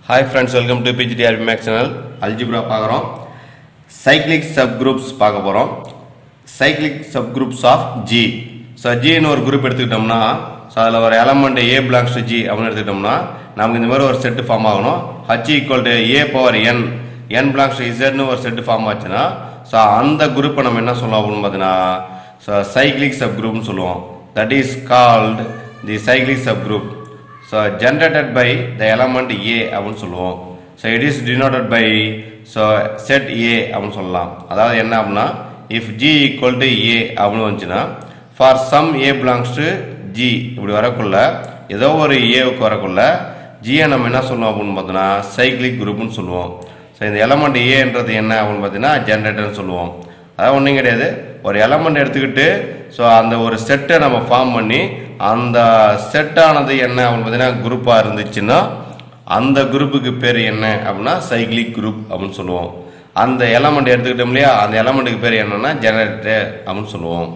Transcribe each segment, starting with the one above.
hi friends welcome to PGTRB maths channel algebra பார்க்குறோம் cyclic subgroups பார்க்க போகிறோம் cyclic subgroups of G so ஜின்னு ஒரு group எடுத்துக்கிட்டோம்னா ஸோ அதில் ஒரு element A belongs to G அப்படின்னு எடுத்துக்கிட்டோம்னா நமக்கு இந்த மாதிரி ஒரு செட்டு ஃபார்ம் ஆகணும் H equal to A power N N belongs to இசட்னு ஒரு செட்டு ஃபார்ம் ஆச்சுன்னா ஸோ அந்த குரூப்பை நம்ம என்ன சொல்லுவோம் அப்படின்னு பார்த்தீங்கன்னா ஸோ சைக்ளிக் சப் குரூப்னு சொல்லுவோம் that is called the cyclic subgroup so generated by the element A அப்படின்னு சொல்லுவோம் so it is denoted by so set A அப்படின்னு சொல்லலாம் அதாவது என்ன அப்படின்னா if G equal to A அப்படின்னு வந்துச்சுன்னா for some A belongs to G இப்படி வரக்குள்ள ஏதோ ஒரு ஏவுக்கு வரக்குள்ள ஜியை நம்ம என்ன சொல்லுவோம் அப்படின்னு பார்த்தோன்னா சைக்ளிக் குரூப்னு சொல்லுவோம் ஸோ இந்த எலமெண்ட் ஏன்றது என்ன அப்படின்னு பார்த்தீங்கன்னா ஜென்ரேட்டர்னு சொல்லுவோம் அதாவது ஒன்றும் கிடையாது ஒரு எலமெண்ட் எடுத்துக்கிட்டு ஸோ அந்த ஒரு செட்டை நம்ம ஃபார்ம் பண்ணி அந்த செட்டானது என்ன அப்படின்னு பார்த்தீங்கன்னா குரூப்பாக இருந்துச்சுன்னா அந்த குரூப்புக்கு பேர் என்ன அப்படின்னா சைக்ளிக் குரூப் அப்படின்னு சொல்லுவோம் அந்த எலமெண்ட் எடுத்துக்கிட்டோம் இல்லையா அந்த எலமெண்ட்டுக்கு பேர் என்னன்னா ஜெனரேட்டர் அப்படின்னு சொல்லுவோம்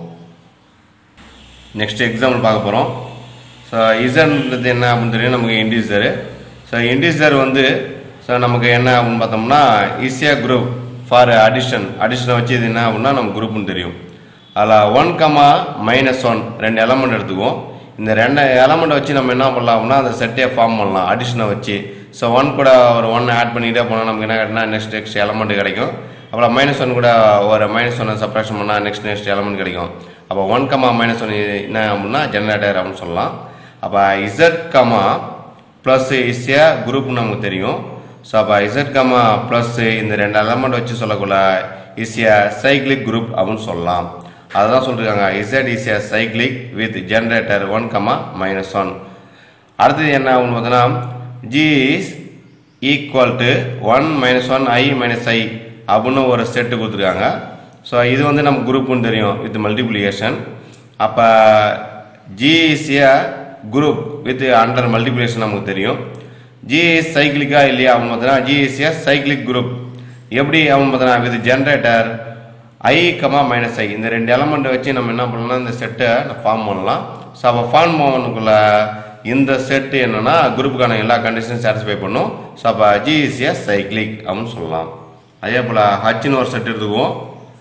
நெக்ஸ்ட் எக்ஸாம்பிள் பார்க்க போகிறோம் ஸோ இசன்றது என்ன அப்படின்னு தெரியும் நமக்கு இண்டீசரு ஸோ இண்டீசர் வந்து ஸோ நமக்கு என்ன அப்படின்னு பார்த்தோம்னா ஈஸியா குரூப் ஃபார் அடிஷன் அடிஷனை வச்சு இது என்ன அப்படின்னா நம்ம குரூப்னு தெரியும் அதில் ஒன் கமா மைனஸ் ஒன் ரெண்டு எலமெண்ட் எடுத்துக்குவோம் இந்த ரெண்டு எலமெண்ட் வச்சு நம்ம என்ன பண்ணலாம் அப்படின்னா அந்த செட்டே ஃபார்ம் பண்ணலாம் அடிஷனை வச்சு ஸோ ஒன் கூட ஒரு ஒன் ஆட் பண்ணிக்கிட்டே போனால் நமக்கு என்ன கிடைக்குன்னா நெக்ஸ்ட் நெக்ஸ்ட் எலமெண்ட் கிடைக்கும் அப்புறம் மைனஸ் ஒன் கூட ஒரு மைனஸ் ஒன்னை சப்ராக்ஷன் பண்ணால் நெக்ஸ்ட் நெக்ஸ்ட் எலமெண்ட் கிடைக்கும் அப்போ ஒன் கமா மைனஸ் ஒன் என்ன அப்படின்னா ஜெனரேட்டர் அப்படின்னு சொல்லலாம் அப்போ இசட் கமா ப்ளஸ் இஸ்யா குரூப்னு நமக்கு தெரியும் ஸோ அப்போ இசட் கமா ப்ளஸ் இந்த ரெண்டு எலமெண்ட் வச்சு சொல்லக்குள்ள இஸ்யா சைக்ளிக் குரூப் அப்படின்னு சொல்லலாம் அதுதான் சொல்லிருக்காங்க Z is a cyclic with generator one comma minus one அடுத்தது என்ன அப்படின்னு பார்த்தோன்னா G is equal to one minus one I minus I அப்படின்னு ஒரு செட்டு கொடுத்துருக்காங்க ஸோ இது வந்து நம்ம குரூப்னு தெரியும் வித் மல்டிப்ளிகேஷன் அப்போ G is a group with under multiplication நமக்கு தெரியும் ஜி இஸ் சைக்கிளிக்கா இல்லையா அப்படின்னு பார்த்தோன்னா G is a cyclic group எப்படி அப்படின்னு பார்த்தோன்னா with generator I comma minus I இந்த ரெண்டு எலமெண்ட் வச்சு நம்ம என்ன பண்ணலாம் இந்த செட்டை ஃபார்ம் பண்ணலாம் ஸோ அப்போ ஃபார்ம் பண்ணக்குள்ள இந்த செட்டு என்னன்னா குரூப்புக்கான எல்லா கண்டிஷனும் சாட்டிஸ்ஃபை பண்ணும் ஸோ அப்போ ஜி இஸ் ஏ சைக்ளிக் அப்படின்னு சொல்லலாம் அதே போல் ஹச்னு ஒரு செட் எடுத்துக்குவோம்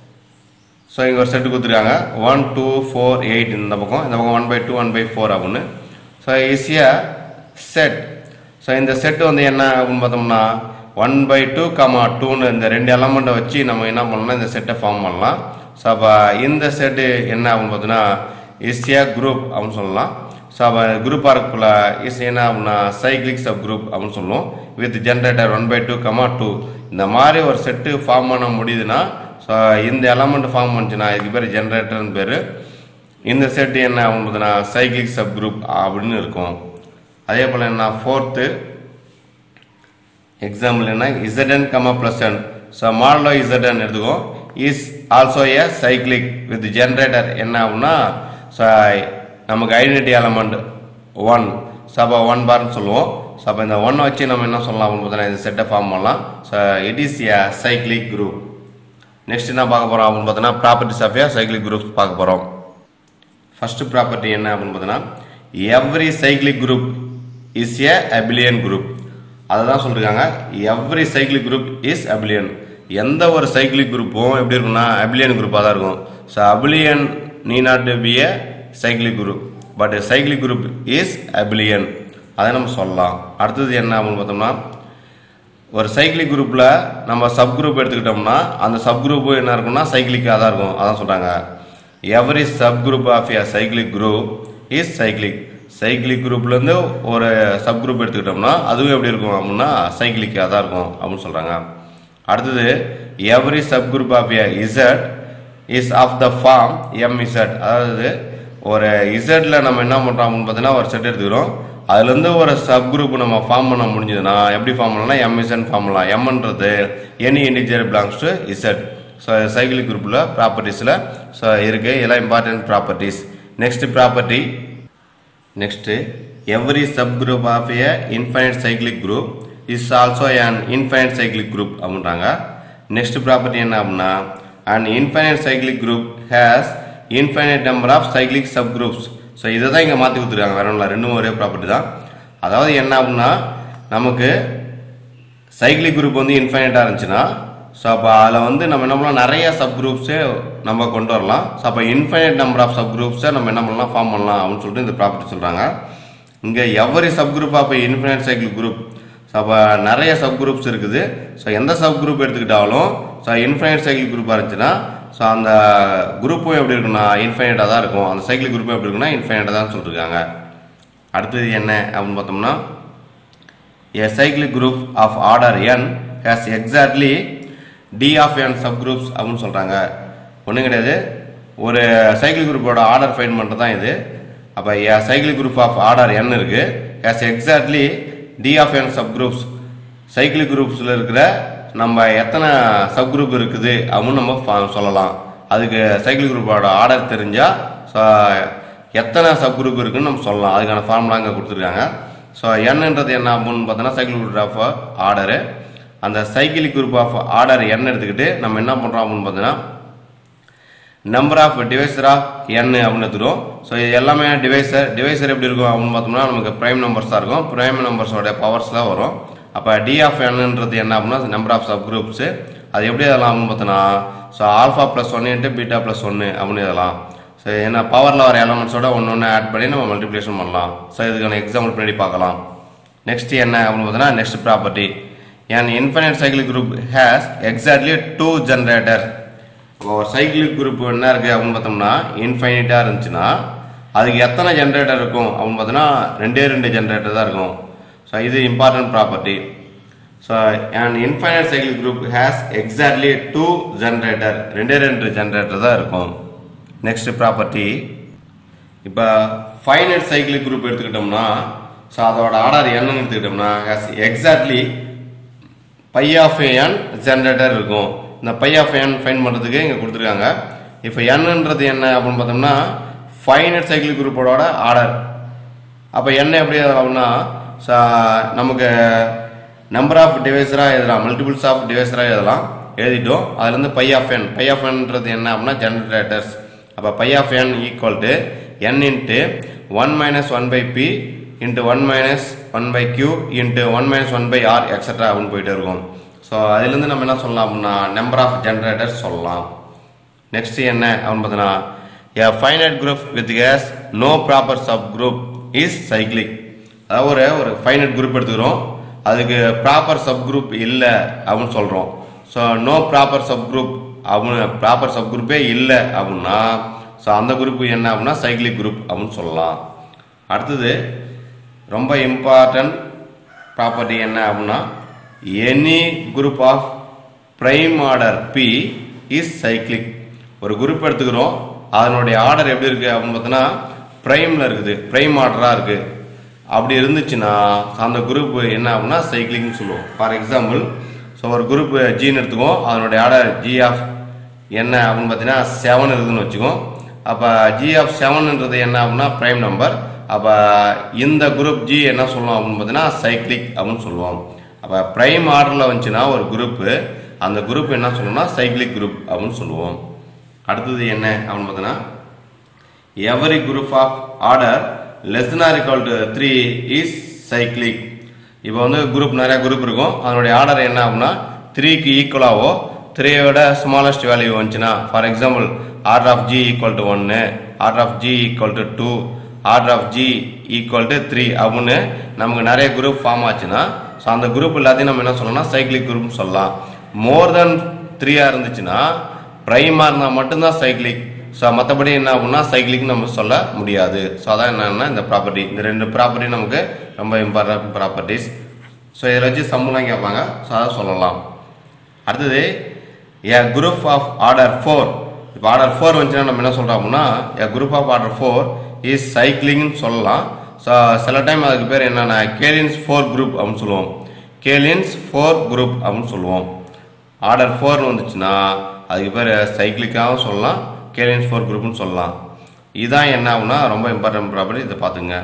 ஸோ இங்கே ஒரு செட்டு கொடுத்துருக்காங்க ஒன் டூ ஃபோர் எயிட் இந்த பக்கம் இந்த பக்கம் one by two one by four அப்படின்னு ஸோ ஈஸியா செட் ஸோ இந்த செட்டு வந்து என்ன அப்படின்னு பார்த்தோம்னா ஒன் பை டூ கமா டூன்னு இந்த ரெண்டு எலமெண்ட்டை வச்சு நம்ம என்ன பண்ணலாம் இந்த செட்டை ஃபார்ம் பண்ணலாம் ஸோ அப்போ இந்த செட்டு என்ன அப்படின்னு பார்த்தோன்னா இஸ்யா குரூப் அப்படின்னு சொல்லலாம் ஸோ அப்போ குரூப்பாக இருக்கக்குள்ள இஸ் என்ன அப்படின்னா சைக்ளிக் சப் குரூப் அப்படின்னு சொல்லுவோம் with generator one by two comma two இந்த மாதிரி ஒரு செட்டு ஃபார்ம் பண்ண முடியுதுன்னா ஸோ இந்த எலமெண்ட் ஃபார்ம் பண்ணுச்சுன்னா இதுக்கு பேர் ஜென்ரேட்டர்னு பேர் இந்த செட்டு என்ன அப்படின்னு பார்த்தீங்கன்னா சைக்ளிக் சப் குரூப் அப்படின்னு இருக்கும் அதே போல் என்ன ஃபோர்த்து எக்ஸாம்பிள் என்ன Z N comma plus N so modulo Z N எடுத்துக்கோ is also a cyclic with generator என்ன அப்படின்னா ஸோ நமக்கு ஐடென்டிட்டி எலமெண்ட் ஒன் ஸோ அப்போ ஒன் பார்னு சொல்லுவோம் ஸோ அப்போ இந்த ஒன் வச்சு நம்ம என்ன சொல்லலாம் அப்படின்னு பார்த்தீங்கன்னா இந்த செட்டை ஃபார்ம் பண்ணலாம் so it is a cyclic group next என்ன பார்க்க போகிறோம் அப்படின்னு பார்த்தோன்னா properties of a cyclic group பார்க்க போகிறோம் ஃபர்ஸ்ட் ப்ராப்பர்ட்டி என்ன அப்படின்னு பார்த்தோன்னா every cyclic group is a abelian group அதை தான் சொல்லிருக்காங்க every cyclic group is abelian எந்த ஒரு சைக்கிளிக் குரூப்பும் எப்படி இருக்கும்னா அபிலியன் குரூப்பாக தான் இருக்கும் so abelian need not be a cyclic group but cyclic group is abelian அதை நம்ம சொல்லலாம் அடுத்தது என்ன அப்படின்னு பார்த்தோம்னா ஒரு சைக்கிளிக் குரூப்பில் நம்ம சப் குரூப் எடுத்துக்கிட்டோம்னா அந்த சப் குரூப் என்ன இருக்கும்னா சைக்கிளிக்காக தான் இருக்கும் அதான் சொல்கிறாங்க every sub group of a cyclic group is cyclic cyclic குரூப்லேருந்து ஒரு சப் குரூப் எடுத்துக்கிட்டோம்னா அதுவும் எப்படி இருக்கும் அப்படின்னா சைக்கிளிக்காக தான் இருக்கும் அப்படின்னு சொல்கிறாங்க அடுத்தது every sub group of a Z is of the form M Z அதாவது ஒரு இசட்டில் நம்ம என்ன பண்ணுறோம் அப்படின்னு பார்த்தீங்கன்னா ஒரு செட் எடுத்துக்கிறோம் அதுலேருந்து ஒரு சப் குரூப் நம்ம ஃபார்ம் பண்ண முடிஞ்சதுன்னா எப்படி ஃபார்ம் பண்ணலாம்னா எம் இசட் ஃபார்ம் பண்ணலாம் எம்ன்றது any integer belongs to Z so cyclic குரூப்பில் ப்ராப்பர்ட்டிஸில் ஸோ இருக்குது எல்லாம் important properties next property next every sub group of a infinite cyclic group is also an infinite cyclic group அப்படின்றாங்க next property என்ன அப்படின்னா and infinite cyclic group has infinite number of cyclic subgroups so இதை தான் இங்கே மாற்றி கொடுத்துருக்காங்க வேற ஒன்றும் இல்லை ரெண்டும் ஒரே ப்ராப்பர்ட்டி தான் அதாவது என்ன அப்படின்னா நமக்கு சைக்கிளிக் குரூப் வந்து இன்ஃபைனைட்டாக இருந்துச்சுன்னா ஸோ அப்போ அதில் வந்து நம்ம என்ன பண்ணலாம் நிறைய சப் குரூப்ஸே நம்ம கொண்டு வரலாம் ஸோ அப்போ இன்ஃபைனைட் நம்பர் ஆஃப் சப் குரூப்ஸை நம்ம என்ன பண்ணலாம் ஃபார்ம் பண்ணலாம் அப்படின்னு சொல்லிட்டு இந்த ப்ராப்பர்ட்டி சொல்கிறாங்க இங்கே every sub group of infinite cycle group so அப்போ நிறைய சப் குரூப்ஸ் இருக்குது ஸோ எந்த சப் குரூப் எடுத்துக்கிட்டாலும் ஸோ இன்ஃபைனைட் சைக்கிள் குரூப்பாக இருந்துச்சுன்னா ஸோ அந்த குரூப்பும் எப்படி இருக்குன்னா இன்ஃபைனைட்டாக தான் இருக்கும் அந்த சைக்கிள் குரூப்பும் எப்படி இருக்குன்னா இன்ஃபைனைட்டாக தான் சொல்லியிருக்காங்க அடுத்தது என்ன அப்படின்னு பார்த்தோம்னா A cyclic group of order n has exactly d of n subgroups அப்படின்னு சொல்கிறாங்க ஒன்றும் கிடையாது ஒரு சைக்கிள் குரூப்போட ஆர்டர் ஃபைன் பண்ணுறது தான் இது அப்போ a cyclic group of order n இருக்கு has exactly d of n subgroups cycle குரூப்ஸில் இருக்கிற நம்ம எத்தனை சப் குரூப் இருக்குது அப்படின்னு நம்ம ஃபா- சொல்லலாம் அதுக்கு சைக்கிள் குரூப்போட ஆர்டர் தெரிஞ்சால் ஸோ எத்தனை சப் குரூப் இருக்குன்னு நம்ம சொல்லலாம் அதுக்கான ஃபார்முலா இங்கே கொடுத்துருக்காங்க ஸோ என்னன்றது என்ன அப்படின்னு பார்த்தோன்னா சைக்கிள் குரூப் ஆஃப் ஆர்டரு அந்த cycle group of order N எடுத்துக்கிட்டு நம்ம என்ன பண்ணுறோம் அப்படின்னு பார்த்தீங்கன்னா number of divisor of N அப்படின்னு எடுத்துடும் ஸோ இது எல்லாமே டிவைசர் டிவைசர் எப்படி இருக்கும் அப்படின்னு பார்த்தோம்னா நமக்கு ப்ரைம் நம்பர்ஸ் தான் இருக்கும் ப்ரைம் நம்பர்ஸோட பவர்ஸ் தான் வரும் அப்போ டி ஆஃப் என்னன்றது என்ன அப்படின்னா நம்பர் ஆஃப் சப் குரூப்ஸு அது எப்படி எதெல்லாம் அப்படின்னு பார்த்தோன்னா ஸோ ஆல்ஃபா ப்ளஸ் ஒன்று இன்ட்டு பீட்டா ப்ளஸ் ஒன்று அப்படின்னு எதெல்லாம் ஸோ ஏன்னா பவரில் வர எலமெண்ட்ஸோட ஒன்று ஒன்று ஆட் பண்ணி நம்ம மல்டிப்ளிகேஷன் பண்ணலாம் ஸோ இதுக்கான எக்ஸாம்பிள் பின்னாடி பார்க்கலாம் நெக்ஸ்ட் என்ன அப்படின்னு பார்த்தோன்னா next property an infinite cyclic group has exactly two generator இப்போ ஒரு சைக்கிளிக் குரூப் என்ன இருக்குது அப்படின்னு பார்த்தோம்னா இன்ஃபைனிட்டாக இருந்துச்சுன்னா அதுக்கு எத்தனை ஜென்ரேட்டர் இருக்கும் அப்படின்னு பார்த்தோன்னா ரெண்டே ரெண்டு ஜென்ரேட்டர் தான் இருக்கும் ஸோ இது important property so an infinite cyclic group has exactly two generator ரெண்டே ரெண்டு ஜென்ரேட்டர் தான் இருக்கும் நெக்ஸ்ட் ப்ராப்பர்ட்டி இப்போ ஃபைனட் சைக்கிளிக் குரூப் எடுத்துக்கிட்டோம்னா ஸோ அதோட ஆர்டர் என்னன்னு எடுத்துக்கிட்டோம்னா has exactly phi of N generator இருக்கும் இந்த பை ஆஃப் என் ஃபைன் பண்ணுறதுக்கு இங்கே கொடுத்துருக்காங்க இப்போ என்னன்றது என்ன அப்படின்னு பார்த்தோம்னா ஃபைனட் சைக்கிள் குரூப்போட ஆர்டர் அப்போ என்ன எப்படி ஆகும்னா ச- நமக்கு நம்பர் ஆஃப் டிவைஸராக எழுதலாம் மல்டிபிள்ஸ் ஆஃப் டிவைஸராக எழுதலாம் எழுதிட்டோம் அதுலேருந்து phi of N phi of என்ன்றது என்ன அப்படின்னா ஜென்ரேட்டர்ஸ் அப்போ phi of N equal to N into one minus one by B into one minus one by Q into one minus one by R extra அப்படின்னு போயிட்டு இருக்கும் so அதுலேருந்து நம்ம என்ன சொல்லலாம் அப்படின்னா நம்பர் ஆஃப் ஜென்ரேட்டர்ஸ் சொல்லலாம் நெக்ஸ்ட் என்ன அப்படின்னு பார்த்தீங்கன்னா a finite group with gas no proper subgroup is cyclic அதாவது ஒரு ஒரு ஃபைனட் குரூப் எடுத்துக்கிறோம் அதுக்கு ப்ராப்பர் சப்குரூப் இல்லை அப்படின்னு சொல்கிறோம் ஸோ நோ ப்ராப்பர் சப்குரூப் அப்படின்னு ப்ராப்பர் சப்குரூப்பே இல்லை அப்படின்னா ஸோ அந்த குரூப் என்ன அப்படின்னா சைக்கிளிக் குரூப் அப்படின்னு சொல்லலாம் அடுத்தது ரொம்ப இம்பார்ட்டன்ட் ப்ராப்பர்ட்டி என்ன அப்படின்னா any group of prime order p is cyclic ஒரு குரூப் எடுத்துக்கிறோம் அதனுடைய ஆர்டர் எப்படி இருக்கு அப்படின்னு பார்த்தோன்னா பிரைம்ல இருக்குது பிரைம் ஆர்டரா இருக்கு அப்படி இருந்துச்சுன்னா அந்த குரூப் என்ன அப்படின்னா சைக்கிளிக்னு சொல்லுவோம் ஃபார் எக்ஸாம்பிள் ஸோ ஒரு குரூப் ஜின்னு எடுத்துக்குவோம் அதனுடைய ஆர்டர் ஜி ஆஃப் என்ன அப்படின்னு பார்த்தீங்கன்னா செவன் இருக்குதுன்னு வச்சுக்கோம் அப்போ ஜி ஆஃப் செவன்ன்றது என்ன அப்படின்னா பிரைம் நம்பர் அப்போ இந்த குரூப் ஜி என்ன சொல்லுவோம் அப்படின்னு பார்த்தீங்கன்னா சைக்ளிக் அப்படின்னு சொல்லுவோம் அப்போ பிரைம் ஆர்டரில் வந்துச்சுன்னா ஒரு குரூப்பு அந்த குரூப் என்ன சொல்லணும்னா சைக்ளிக் குரூப் அப்படின்னு சொல்லுவோம் அடுத்தது என்ன அப்படின்னு பார்த்தீங்கன்னா every group of order less than or equal to three is cyclic இப்போ வந்து குரூப் நிறைய குரூப் இருக்கும் அதனுடைய ஆர்டர் என்ன அப்படின்னா த்ரீக்கு ஈக்குவலாவோ த்ரீயோட ஸ்மாலஸ்ட் வேல்யூ வந்துச்சுன்னா for example order of G equal to ஒன்று order of G equal to two order of G equal to three அப்படின்னு நமக்கு நிறைய குரூப் ஃபார்ம் ஆச்சுன்னா ஸோ அந்த குரூப் எல்லாத்தையும் நம்ம என்ன சொல்லணும்னா சைக்கிளிக் குரூப் சொல்லலாம் மோர் தென் த்ரீயாக இருந்துச்சுன்னா ப்ரைமாக இருந்தால் மட்டும்தான் சைக்கிளிக் ஸோ மற்றபடி என்ன ஆகும்னா சைக்கிளிக் நம்ம சொல்ல முடியாது ஸோ அதான் என்னன்னா இந்த ப்ராப்பர்ட்டி இந்த ரெண்டு ப்ராப்பர்ட்டி நமக்கு ரொம்ப இம்பார்ட்டன்ட் ப்ராப்பர்ட்டிஸ் ஸோ இதில் வச்சு சம்பளம் கேட்பாங்க ஸோ அதை சொல்லலாம் அடுத்தது a group of order four இப்போ ஆர்டர் ஃபோர் வந்துச்சுன்னா நம்ம என்ன சொல்கிறோம் அப்படின்னா a group of order four is சைக்கிளிங்னு சொல்லலாம் ஸோ சில டைம் அதுக்கு பேர் என்னென்ன கேலின்ஸ் ஃபோர் குரூப் அப்படின்னு சொல்லுவோம் கேலின்ஸ் ஃபோர் குரூப் அப்படின்னு சொல்லுவோம் ஆர்டர் ஃபோர்னு வந்துச்சுன்னா அதுக்கு பேர் சைக்கிளிக்காகவும் சொல்லலாம் கேலின்ஸ் ஃபோர் குரூப்னு சொல்லலாம் இதான் என்ன ஆகும்னா ரொம்ப இம்பார்ட்டன்ட் ப்ராப்பர்ட்டி இதை பார்த்துங்க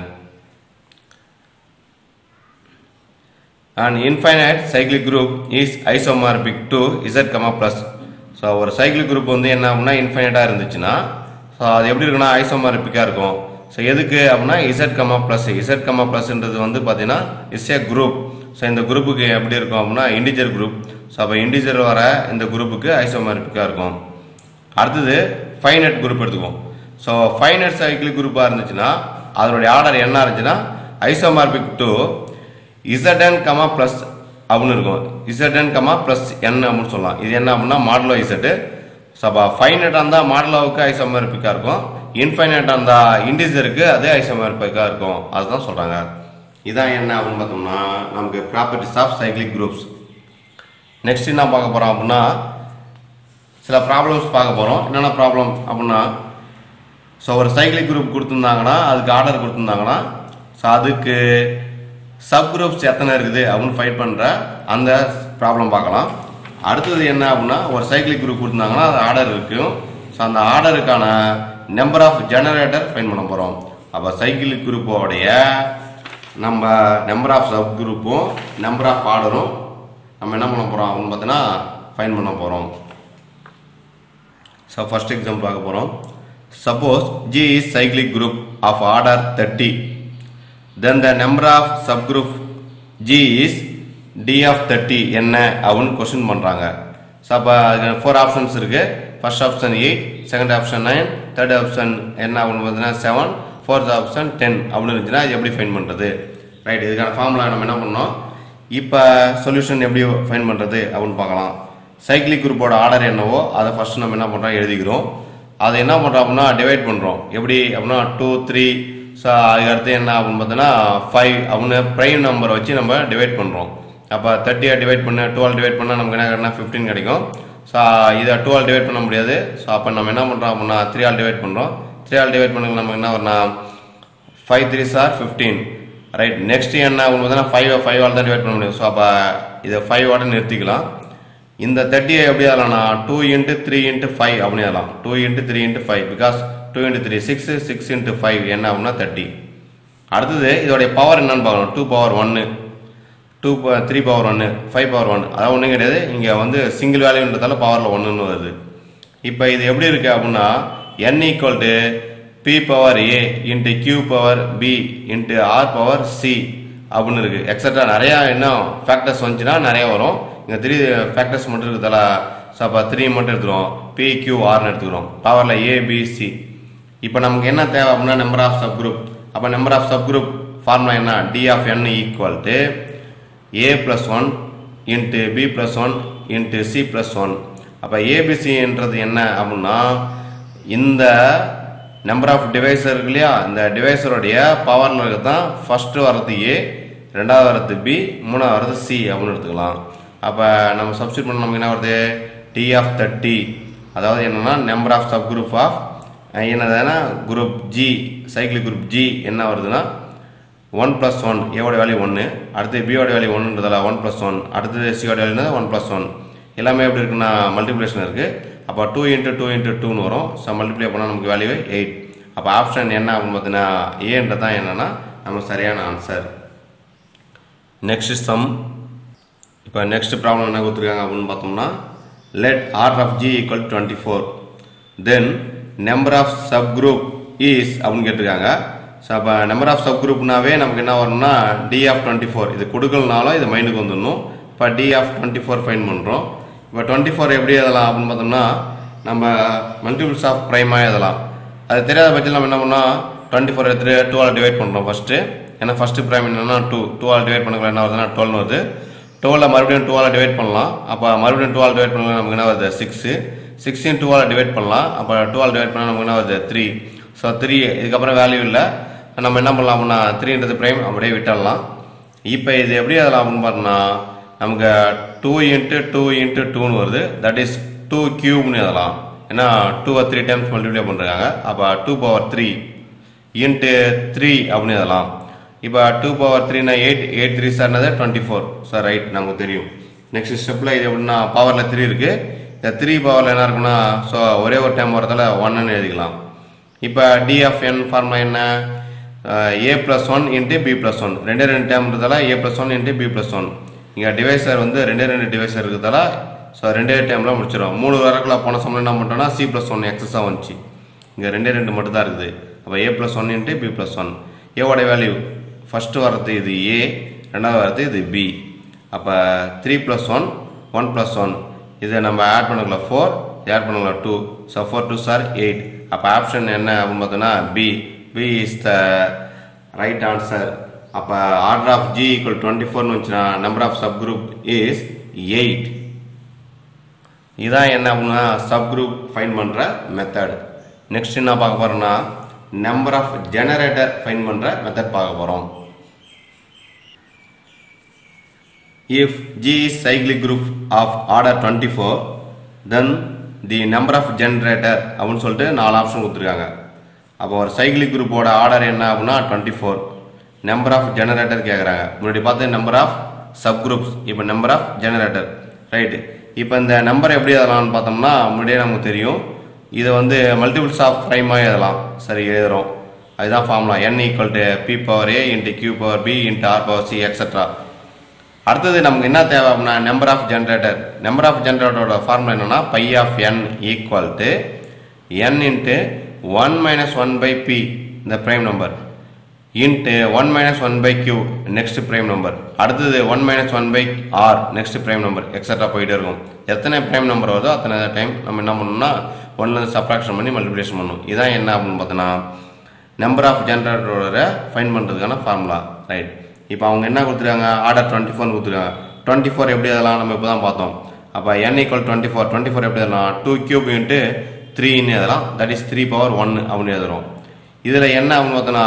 An infinite cyclic group is isomorphic to z, plus so ஒரு சைக்கிளிக் குரூப் வந்து என்ன அப்படின்னா இன்ஃபைனட்டாக இருந்துச்சுன்னா ஸோ அது எப்படி இருக்குன்னா ஐசோமார்பிக்காக இருக்கும் ஸோ எதுக்கு அப்படின்னா Z comma plus Z comma ப்ளஸ்ன்றது வந்து பார்த்தீங்கன்னா இஸ் ஏ குரூப் ஸோ இந்த குரூப்புக்கு எப்படி இருக்கும் அப்படின்னா இண்டிஜர் குரூப் ஸோ அப்போ இண்டிஜர் வர இந்த குரூப்புக்கு ஐசோமார்பிக்காக இருக்கும் அடுத்தது ஃபைனட் குரூப் எடுத்துக்குவோம் ஸோ ஃபைனட் சைக்கிள் குரூப்பாக இருந்துச்சுன்னா அதனுடைய ஆர்டர் என்ன இருந்துச்சுன்னா isomorphic to Z n comma plus அப்படின்னு இருக்கும் இசட்என் கமா ப்ளஸ் என் அப்படின்னு சொல்லலாம் இது என்ன அப்படின்னா மாடலோ இசட்டு ஸோ அப்போ ஃபைனட்டாக இருந்தால் மாடலோவுக்கு ஐசோமார்பிக்காக இருக்கும் இன்ஃபைனட்டாக இருந்தால் இண்டிஜருக்கு அதே ஐசோமார்பிக்காக இருக்கும் அதுதான் சொல்கிறாங்க இதான் என்ன அப்படின்னு பார்த்தோம்னா நமக்கு properties of cyclic groups next என்ன பார்க்க போகிறோம் அப்படின்னா சில ப்ராப்ளம்ஸ் பார்க்க போகிறோம் என்னென்ன ப்ராப்ளம் அப்படின்னா ஸோ ஒரு சைக்கிளிக் குரூப் கொடுத்துருந்தாங்கன்னா அதுக்கு ஆர்டர் கொடுத்துருந்தாங்கன்னா ஸோ அதுக்கு சப் குரூப்ஸ் எத்தனை இருக்குது அப்படின்னு ஃபைட் பண்ணுற அந்த ப்ராப்ளம் பார்க்கலாம் அடுத்தது என்ன அப்படின்னா ஒரு சைக்கிளிக் குரூப் கொடுத்துருந்தாங்கன்னா அது ஆர்டர் இருக்கும் ஸோ அந்த ஆர்டருக்கான நம்பர் ஆஃப் ஜெனரேட்டர் ஃபைன் பண்ண போகிறோம் அப்போ சைக்கிளிக் குரூப்போடைய நம்ம நம்பர் ஆஃப் சப் குரூப்பும் நம்பர் ஆஃப் ஆர்டரும் நம்ம என்ன பண்ண போகிறோம் அப்படின்னு பார்த்தீங்கன்னா ஃபைன் பண்ண போகிறோம் ஸோ ஃபர்ஸ்ட் எக்ஸாம்பிள் பார்க்க போகிறோம் suppose G is cyclic group of order 30 then the number of subgroup G is D of 30 என்ன அப்படின்னு கொஸ்டின் பண்ணுறாங்க ஸோ அப்போ ஃபோர் ஆப்ஷன்ஸ் இருக்குது first option eight second option nine third option என்ன அப்படின்னு பார்த்தீங்கன்னா செவன் ஃபோர்த் ஆப்ஷன் டென் அப்படின்னு இருந்துச்சுன்னா இது எப்படி ஃபைன் பண்ணுறது ரைட் இதுக்கான ஃபார்முலா நம்ம என்ன பண்ணோம் இப்போ சொல்யூஷன் எப்படி ஃபைன் பண்ணுறது அப்படின்னு பார்க்கலாம் சைக்கிளிக் குரூப்போட ஆர்டர் என்னவோ அதை ஃபர்ஸ்ட் நம்ம என்ன பண்ணுறோம் எழுதிக்கிறோம் அதை என்ன பண்ணுறோம் அப்படின்னா டிவைட் பண்ணுறோம் எப்படி அப்படின்னா டூ த்ரீ ஸோ அதுக்கு அடுத்து என்ன அப்படின்னு பார்த்தோன்னா ஃபைவ் அப்படின்னு ப்ரைம் நம்பரை வச்சு நம்ம டிவைட் பண்ணுறோம் அப்போ தேர்ட்டியை டிவைட் பண்ண டுவெல் டிவைட் பண்ணால் நமக்கு என்ன கிடைக்கும் ஃபிஃப்டீன் கிடைக்கும் ஸோ இதை டுவெல் டிவைட் பண்ண முடியாது ஸோ அப்போ நம்ம என்ன பண்ணுறோம் அப்படின்னா த்ரீ ஆல் டிவைட் பண்ணுறோம் த்ரீ ஆல் டிவைட் பண்ண நமக்கு என்ன வரும்னா ஃபைவ் த்ரீ சார் ஃபிஃப்டீன் ரைட் நெக்ஸ்ட் என்ன அப்படின்னு பார்த்தீங்கன்னா ஃபைவ் ஃபைவ் ஆல் தான் டிவைட் பண்ண முடியும் ஸோ அப்போ இதை ஃபைவ் ஆட நிறுத்திக்கலாம் இந்த தேர்ட்டியை எப்படி ஆகலாம்னா two into three into five அப்படின்னு ஆகலாம் two into three into five because two into three six six into five என்ன அப்படின்னா தேர்ட்டி அடுத்தது இதோடைய பவர் என்னன்னு பார்க்கணும் டூ பவர் ஒன்று டூ த்ரீ பவர் ஒன்று ஃபைவ் பவர் ஒன் அதாவது ஒன்றும் கிடையாது இங்கே வந்து சிங்கிள் வேல்யூன்றதால பவரில் ஒன்றுன்னு வருது இப்போ இது எப்படி இருக்கு அப்படின்னா n equal to p power a into q power b into r power c அப்படின்னு இருக்கு எக்ஸட்ரா நிறையா இன்னும் ஃபேக்டர்ஸ் வந்துச்சுன்னா நிறைய வரும் இங்கே த்ரீ ஃபேக்டர்ஸ் மட்டும் இருக்கிறதால ஸோ அப்போ த்ரீ மட்டும் எடுத்துக்கிறோம் பி கியூ ஆர்னு எடுத்துக்கிறோம் பவரில் ஏ பி சி இப்போ நமக்கு என்ன தேவை அப்படின்னா நம்பர் ஆஃப் சப் குரூப் அப்போ number of sub group formula என்ன d of N equal to a plus one into b plus one into c plus one அப்போ ஏபிசின்றது என்ன அப்படின்னா இந்த நம்பர் ஆஃப் டிவைசர் இருக்கு இல்லையா இந்த டிவைசருடைய பவர்ல தான் ஃபர்ஸ்ட் வரது ஏ ரெண்டாவது வரது பி மூணாவது வரது சி அப்படின்னு எடுத்துக்கலாம் அப்போ நம்ம சப்ஸ்டியூட் பண்ண நமக்கு என்ன வருது டி ஆஃப் தேர்ட்டி அதாவது என்னன்னா number of sub group of என்னதுன்னா group G cycle group G என்ன வருதுன்னா ஒன் ப்ளஸ் ஒன் ஏவோட வேல்யூ ஒன்று அடுத்து பியோட வேல்யூ ஒன்றுன்றதால ஒன் ப்ளஸ் ஒன் அடுத்தது சியோட வேல்யூனா ஒன் ப்ளஸ் ஒன் எல்லாமே எப்படி இருக்குன்னா மல்டிப்ளிகேஷன் இருக்குது அப்போ டூ இன்ட்டு டூ இன்ட்டு டூன்னு வரும் ஸோ மல்டிப்ளை பண்ணால் நமக்கு வேல்யூ எயிட் அப்போ ஆப்ஷன் என்ன அப்படின்னு பார்த்தீங்கன்னா ஏன்றது தான் என்னன்னா நம்ம சரியான ஆன்சர் நெக்ஸ்ட் சம் இப்போ நெக்ஸ்ட் ப்ராப்ளம் என்ன கொடுத்துருக்காங்க அப்படின்னு பார்த்தோம்னா let order of G equal twenty four then number of sub group is அப்படின்னு கேட்டிருக்காங்க ஸோ அப்போ நம்பர் ஆஃப் சப் குரூப்னாவே நமக்கு என்ன வரும்னா டி ஆஃப் டுவெண்ட்டி ஃபோர் இது கொடுக்கலனாலும் இது மைண்டுக்கு வந்துடணும் இப்போ d of twenty four find பண்ணுறோம் இப்போ டுவெண்ட்டி ஃபோர் எப்படி எழுதலாம் அப்படின்னு பார்த்தோம்னா நம்ம மல்டிபிள்ஸ் ஆஃப் ப்ரைமாக எழுதலாம் அது தெரியாத பட்சத்தில் நம்ம என்ன பண்ணோம் டுவெண்ட்டி ஃபோர் எடுத்துட்டு டூவால் டிவைட் பண்ணுறோம் ஃபஸ்ட்டு ஏன்னா ஃபஸ்ட்டு ப்ரைம் என்னன்னா டூ டூவால் டிவைட் பண்ணக்குள்ள என்ன வருதுன்னா டுவெல் வருது டுவெல்ல மறுபடியும் டூவால் டிவைட் பண்ணலாம் அப்போ மறுபடியும் டூவால் டிவைட் பண்ணலாம் நமக்கு என்ன வருது சிக்ஸு சிக்ஸ்டீன் டூவால் டிவைட் பண்ணலாம் அப்போ டூவால் டிவைட் பண்ணால் நமக்கு என்ன வருது த்ரீ ஸோ த்ரீ இதுக்கப்புறம் வேல்யூ இல்லை நம்ம என்ன பண்ணலாம் அப்படின்னா த்ரீன்றது ப்ரைம் அப்படியே விட்டுடலாம் இப்போ இது எப்படி அதெல்லாம் அப்படின்னு பார்த்தோம்னா நமக்கு டூ இன்ட்டு டூ இன்ட்டு டூன்னு வருது தட் இஸ் டூ கியூப்னு எழுதலாம் ஏன்னா டூவை த்ரீ டைம்ஸ் மல்டிப்ளை பண்ணுறாங்க அப்போ two power three into three அப்படின்னு எழுதலாம் இப்போ டூ பவர் த்ரீனா எயிட் எயிட் த்ரீ சார்னது டுவெண்ட்டி ஃபோர் சார் ரைட் நமக்கு தெரியும் நெக்ஸ்ட் ஸ்டெப்பில் இது எப்படின்னா பவரில் த்ரீ இருக்குது இந்த த்ரீ பவரில் என்ன இருக்குன்னா ஸோ ஒரே ஒரு டைம் வரதால ஒன்னு எழுதிக்கலாம் இப்போ டிஎஃப்என் ஃபார்முலா என்ன a plus one into b plus one ரெண்டே ரெண்டு டைம் இருக்கிறதால a plus one into b plus one இங்கே டிவைசர் வந்து ரெண்டே ரெண்டு டிவைசர் இருக்கிறதால ஸோ ரெண்டே டைமில் முடிச்சிடும் மூணு வரக்கில் போன சமயம் என்ன பண்ணிட்டோம்னா சி ப்ளஸ் ஒன் எக்ஸஸாக வந்துச்சு இங்கே ரெண்டே ரெண்டு மட்டும் தான் இருக்குது அப்போ a plus one into b plus one ஏவோட வேல்யூ ஃபஸ்ட்டு வரது இது ஏ ரெண்டாவது வார்த்தை இது பி அப்போ three plus one one plus one இதை நம்ம ஆட் பண்ணக்குள்ள ஃபோர் ஆட் பண்ணக்குள்ள டூ ஸோ ஃபோர் டூ சார் எயிட் அப்போ ஆப்ஷன் என்ன அப்படின்னு பார்த்தோன்னா B B is the right answer அப்போ order of G equal twenty ஃபோர்னு வந்துச்சுன்னா number of sub group is eight இதான் என்ன அப்படின்னா சப் குரூப் ஃபைன் பண்ணுற மெத்தட் நெக்ஸ்ட் என்ன பார்க்க போகிறோம்னா நம்பர் ஆஃப் ஜெனரேட்டர் ஃபைன் பண்ணுற மெத்தட் பார்க்க போகிறோம் if G is cyclic group of order twenty four then the number of generator அப்படின்னு சொல்லிட்டு நாலு ஆப்ஷன் கொடுத்துருக்காங்க அப்போ ஒரு சைக்கிளிக் குரூப்போட ஆர்டர் என்ன அப்படின்னா twenty four number of generator கேட்குறாங்க முன்னாடி பார்த்து நம்பர் ஆஃப் சப் குரூப்ஸ் இப்போ நம்பர் ஆஃப் ஜெனரேட்டர் ரைட்டு இப்போ இந்த நம்பர் எப்படி எழுதலாம்னு பார்த்தோம்னா முன்னாடியே நமக்கு தெரியும் இதை வந்து மல்டிபிள்ஸ் ஆஃப் ப்ரைமாக எழுதலாம் சரி எழுதுறோம் அதுதான் formula n equal to p power a into q power b into r power c extra அடுத்தது நமக்கு என்ன தேவை அப்படின்னா number of generator number of ஜென்ரேட்டரோட ஃபார்முலா என்னன்னா phi of N equal to N into one minus one by p இந்த prime number into one minus one by q next prime number அடுத்தது one minus one by r next prime number extra போயிட்டே இருக்கும் எத்தனை prime number வருதோ அத்தனை time நம்ம என்ன பண்ணணும்னா ஒன்லேருந்து சப்ராக்ஷன் பண்ணி மல்டிப்ளிகேஷன் பண்ணணும் இதான் என்ன அப்படின்னு பார்த்தோன்னா நம்பர் ஆஃப் ஜென்ரேட்டரோட ஃபைன் பண்ணுறதுக்கான ஃபார்முலா ரைட் இப்போ அவங்க என்ன கொடுத்துருக்காங்க ஆர்டர் டுவெண்ட்டி ஃபோர் கொடுத்துருக்காங்க டுவெண்ட்டி ஃபோர் எப்படி அதெல்லாம் நம்ம இப்போ தான் பார்த்தோம் அப்போ n equal twenty four twenty four எப்படி எழுதலாம் டூ கியூப் இன்ட்டு த்ரீன்னு எழுதலாம் that is three power one அப்படின்னு எழுதுறோம் இதில் என்ன அப்படின்னு பார்த்தோன்னா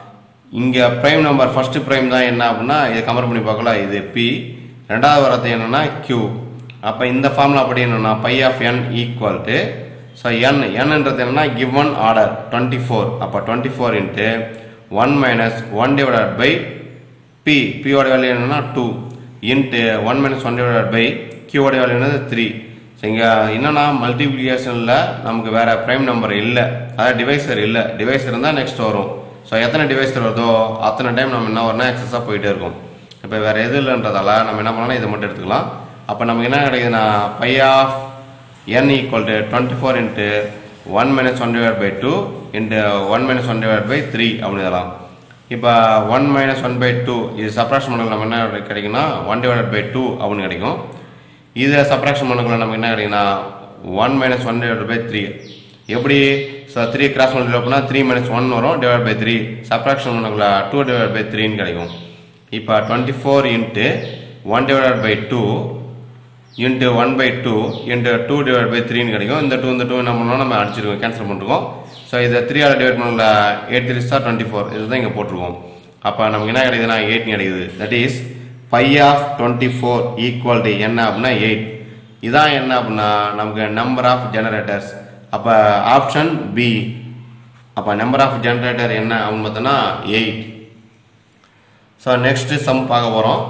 இங்கே ப்ரைம் நம்பர் ஃபர்ஸ்ட் ப்ரைம் தான் என்ன அப்படின்னா இதை கம்பேர் பண்ணி பார்க்கலாம் இது பி ரெண்டாவது வரது என்னன்னா கியூ அப்போ இந்த ஃபார்முலா அப்படி என்னன்னா phi of N equal to so n என்னன்றது என்னன்னா கிவன் ஆர்டர் டுவெண்ட்டி ஃபோர் அப்போ twenty four into one minus one divided by p பியோட வேல்யூ என்னன்னா two into one minus one divided by கியூவோட வேல்யூ என்னது த்ரீ ஸோ இங்கே என்னன்னா மல்டிப்ளிகேஷனில் நமக்கு வேற ப்ரைம் நம்பர் இல்லை அதாவது டிவைசர் இல்லை டிவைசர் இருந்தால் நெக்ஸ்ட் வரும் ஸோ எத்தனை டிவைசர் வருதோ அத்தனை டைம் நம்ம என்ன வரணும் எக்ஸஸாக போயிட்டே இருக்கும் இப்போ வேற எது இல்லைன்றதால நம்ம என்ன பண்ணலாம் இதை மட்டும் எடுத்துக்கலாம் அப்போ நமக்கு என்ன கிடைக்குதுன்னா phi of n equal to 24 into 1 minus 1 divided by 2 into 1 minus 1 divided by 3 அப்படி எழுதலாம் இப்போ 1 minus 1 by 2 இது சப்ராக்ஷன் பண்ணல நம்ம என்ன கிடைக்குன்னா 1 divided by 2 அப்படின்னு கிடைக்கும் இதை சப்ராக்ஷன் பண்ணக்குள்ள நமக்கு என்ன கிடைக்குன்னா 1 minus 1 divided by 3 எப்படி ஸோ த்ரீ கிராஸ் மல்டிபிள் பண்ணால் த்ரீ மைனஸ் ஒன் வரும் டிவைட் பை த்ரீ சப்ராக்ஷன் பண்ணக்குள்ள டூ டிவைட் பை த்ரீன்னு கிடைக்கும் இப்போ twenty four into one divide by two into one by two into two divide by த்ரீன்னு கிடைக்கும் இந்த டூ இந்த டூ என்ன பண்ணோம் நம்ம அடிச்சிருக்கோம் கேன்சல் பண்ணிருக்கோம் ஸோ இதை த்ரீ ஆல் டிவைட் பண்ணல eight three star twenty four இதுதான் இங்கே போட்டிருக்கோம் அப்போ நமக்கு என்ன கிடைக்குதுன்னா எயிட் கிடைக்குது that is five of twenty four equal to என்ன அப்படின்னா எயிட் இதான் என்ன அப்படின்னா நமக்கு நம்பர் ஆஃப் ஜெனரேட்டர்ஸ் அப்போ ஆப்ஷன் பி அப்போ நம்பர் ஆஃப் ஜெனரேட்டர் என்ன அப்படின்னு பார்த்தோன்னா எயிட் ஸோ நெக்ஸ்ட் சம் பார்க்க போகிறோம்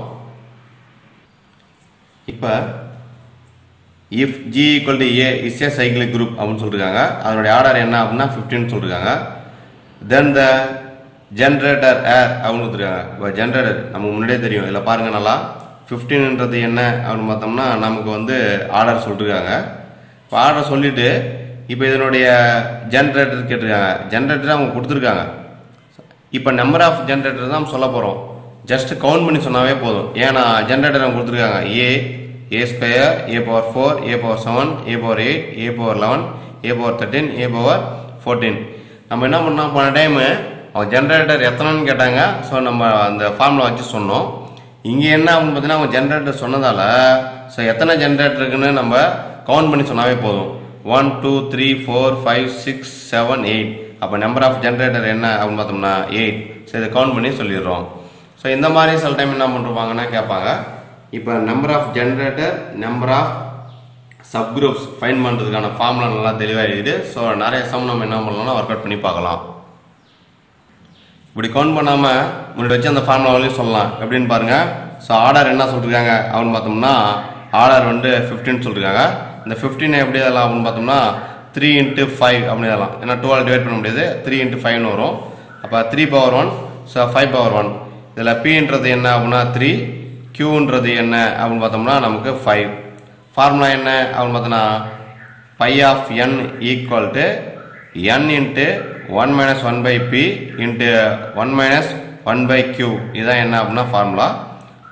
இப்போ if G equal to a is a cyclic group அப்படின்னு சொல்லிருக்காங்க அதனுடைய ஆர்டர் என்ன அப்படின்னா ஃபிஃப்டின்னு சொல்லிருக்காங்க தென் த ஜென்ரேட்டர் ஏர் அப்படின்னு கொடுத்துருக்காங்க இப்போ ஜென்ரேட்டர் நமக்கு முன்னாடியே தெரியும் இதில் பாருங்க நல்லா ஃபிஃப்டீன்ன்றது என்ன அப்படின்னு பார்த்தோம்னா நமக்கு வந்து ஆர்டர் சொல்லிருக்காங்க இப்போ ஆர்டர் சொல்லிட்டு இப்போ இதனுடைய ஜென்ரேட்டர் கேட்டிருக்காங்க ஜென்ரேட்டர் அவங்க கொடுத்துருக்காங்க இப்போ நம்பர் ஆஃப் ஜென்ரேட்டர் தான் சொல்ல போகிறோம் ஜஸ்ட் கவுண்ட் பண்ணி சொன்னாவே போதும் ஏன்னா ஜென்ரேட்டர் அவங்க கொடுத்துருக்காங்க a a square a power four a power seven a power eight a power eleven a power thirteen a power fourteen நம்ம என்ன பண்ணோம் போன டைமு அவங்க ஜென்ரேட்டர் எத்தனைன்னு கேட்டாங்க ஸோ நம்ம அந்த ஃபார்முலா வச்சு சொன்னோம் இங்கே என்ன அப்படின்னு பார்த்தீங்கன்னா அவங்க ஜென்ரேட்டர் சொன்னதால ஸோ எத்தனை ஜென்ரேட்டர் இருக்குன்னு நம்ம கவுண்ட் பண்ணி சொன்னாவே போதும் one two three four five six seven eight அப்போ நம்பர் ஆஃப் ஜென்ரேட்டர் என்ன அப்படின்னு பார்த்தோம்னா எயிட் ஸோ இதை கவுண்ட் பண்ணி சொல்லிடுறோம் ஸோ இந்த மாதிரி சில டைம் என்ன பண்ணுவாங்கன்னா கேட்பாங்க இப்போ number of generator number of sub groups find பண்ணுறதுக்கான ஃபார்முலா நல்லா தெளிவாக இருக்குது ஸோ நிறைய சம் நம்ம என்ன பண்ணலாம்னா ஒர்க் அவுட் பண்ணி பார்க்கலாம் இப்படி கவுண்ட் பண்ணாமல் முன்னாடி வச்சு அந்த ஃபார்முலாவிலையும் சொல்லலாம் எப்படின்னு பாருங்கள் ஸோ ஆர்டர் என்ன சொல்லிருக்காங்க அப்படின்னு பார்த்தோம்னா ஆர்டர் வந்து ஃபிஃப்டின்னு சொல்லிருக்காங்க இந்த ஃபிஃப்டீன் எப்படி எதெல்லாம் அப்படின்னு பார்த்தோம்னா த்ரீ இன்ட்டு ஃபைவ் அப்படின்னு எதெல்லாம் ஏன்னா டுவெல் டிவைட் பண்ண முடியாது த்ரீ இன்ட்டு ஃபைவ்னு வரும் அப்போ three power one so five power one இதில் பின்றது என்ன அப்படின்னா த்ரீ க்யூன்றது என்ன அப்படின்னு பார்த்தோம்னா நமக்கு ஃபைவ் ஃபார்முலா என்ன அப்படின்னு பார்த்தோன்னா phi of N equal to N into one minus one by B into one minus one by q இதுதான் என்ன அப்படின்னா ஃபார்முலா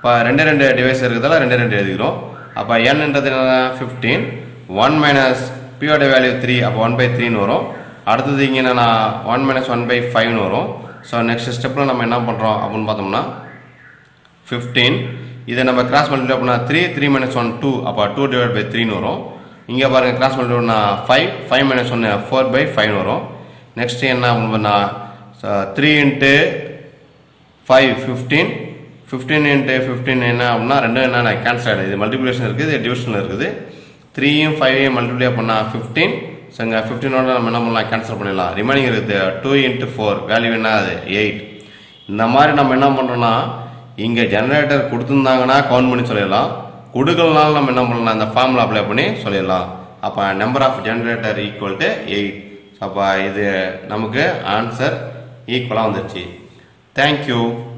இப்போ ரெண்டு ரெண்டு டிவைஸ் இருக்கிறதால ரெண்டு ரெண்டு எழுதிக்கிறோம் அப்போ என்னன்றது என்ன ஃபிஃப்டீன் ஒன் மைனஸ் பியோட வேல்யூ த்ரீ அப்போ ஒன் பை த்ரீன்னு வரும் அடுத்தது இங்கே என்னன்னா ஒன் மைனஸ் ஒன் பை ஃபைவ்னு வரும் ஸோ நெக்ஸ்ட் ஸ்டெப்பில் நம்ம என்ன பண்ணுறோம் அப்படின்னு பார்த்தோம்னா ஃபிஃப்டீன் இதை நம்ம கிராஸ் மல்டிப்ளை பண்ணால் three three minus one two அப்போ டூ டிவைட் பை த்ரீன்னு வரும் இங்கே பாருங்கள் கிராஸ் மல்டிப்ளை பண்ணால் ஃபைவ் ஃபைவ் மைனஸ் ஒன்று ஃபோர் பை ஃபைவ்னு வரும் நெக்ஸ்ட் என்ன அப்படின்னு பண்ணால் three into five fifteen fifteen into fifteen என்ன அப்படின்னா ரெண்டும் என்ன கேன்சல் ஆகிடுது இது மல்டிப்ளிகேஷன் இருக்குது இது டிவிஷனில் இருக்குது த்ரீயும் ஃபைவையும் மல்டிப்ளை பண்ணால் ஃபிஃப்டீன் ஸோ இங்கே ஃபிஃப்டீனோட நம்ம என்ன பண்ணலாம் கேன்சல் பண்ணிடலாம் ரிமைனிங் இருக்குது டூ இன்ட்டு ஃபோர் வேல்யூ என்ன அது எயிட் இந்த மாதிரி நம்ம என்ன பண்ணுறோம்னா இங்கே ஜெனரேட்டர் கொடுத்துருந்தாங்கன்னா கவுண்ட் பண்ணி சொல்லிடலாம் கொடுக்கலனாலும் நம்ம என்ன பண்ணலாம் இந்த ஃபார்முலா அப்ளை பண்ணி சொல்லிடலாம் அப்போ number of generator equal to eight அப்போ இது நமக்கு ஆன்சர் ஈக்குவலாக வந்துருச்சு தேங்க்யூ